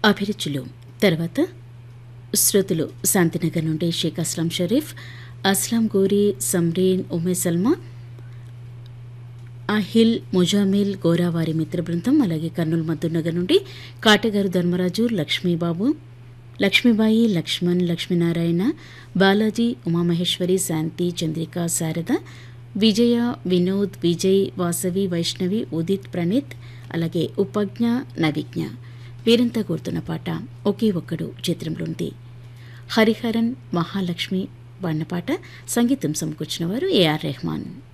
అభిరుచులు తర్వాత శ్రోతలు శాంతినగర్ నుండి షేక్ అస్లాం షరీఫ్ అస్లాం గోరి సమ్రీన్ ఉమే సల్మా అహిల్ ముజామిల్ గోరావారి మిత్ర బృందం అలాగే కర్నూలు మద్దూనగర్ నుండి కాటగారు ధర్మరాజు లక్ష్మీబాబు లక్ష్మీబాయి లక్ష్మణ్ లక్ష్మీనారాయణ బాలాజీ ఉమామహేశ్వరి శాంతి చంద్రిక శారద విజయ వినోద్ విజయ్ వాసవి వైష్ణవి ఉదిత్ ప్రణీత్ అలాగే ఉపజ్ఞ నవిజ్ఞ వీరంతా కోరుతున్న పాట ఒకే ఒక్కడు చిత్రంలోనిది హరిహరన్ మహాలక్ష్మి వాడిన పాట సంగీతం సమకూర్చిన వారు ఏఆర్ రెహమాన్